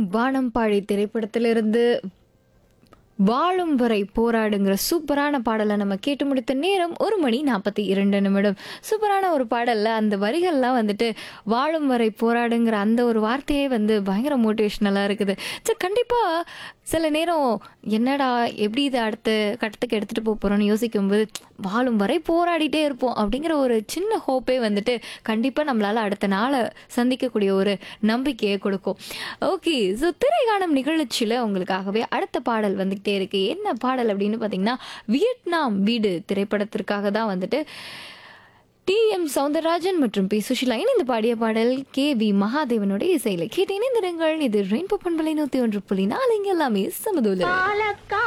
வானம்பாடி திரைப்படத்திலிருந்து வாழும் வரை போராடுங்கிற சூப்பரான பாடலை நம்ம கேட்டு முடித்த நேரம் ஒரு மணி நாற்பத்தி இரண்டு நிமிடம் சூப்பரான ஒரு பாடல்ல அந்த வரிகள்லாம் வந்துட்டு வாழும் வரை போராடுங்கிற அந்த ஒரு வார்த்தையே வந்து பயங்கர மோட்டிவேஷ்னலாக இருக்குது சரி கண்டிப்பாக சில நேரம் என்னடா எப்படி இதை அடுத்த கட்டத்துக்கு எடுத்துகிட்டு போக போகிறோம்னு யோசிக்கும்போது வாழும் வரை போராடிட்டே இருப்போம் அப்படிங்கிற ஒரு சின்ன ஹோப்பே வந்துட்டு கண்டிப்பாக நம்மளால் அடுத்த நாளை சந்திக்கக்கூடிய ஒரு நம்பிக்கையை கொடுக்கும் ஓகே ஸோ திரைகாணும் நிகழ்ச்சியில் உங்களுக்காகவே அடுத்த பாடல் வந்துக்கிட்டே இருக்கு என்ன பாடல் அப்படின்னு பார்த்தீங்கன்னா வியட்நாம் வீடு திரைப்படத்திற்காக தான் வந்துட்டு டி எம் சவுந்தரராஜன் மற்றும் பி சுஷிலா இணைந்து பாடிய பாடல் கே வி மகாதேவனுடைய இசையில் கேட்டு இணைந்திருங்கள் இது ரெயின்போ பண்பலை நூற்றி ஒன்று புள்ளி நாலு இங்க எல்லாமே சமதூல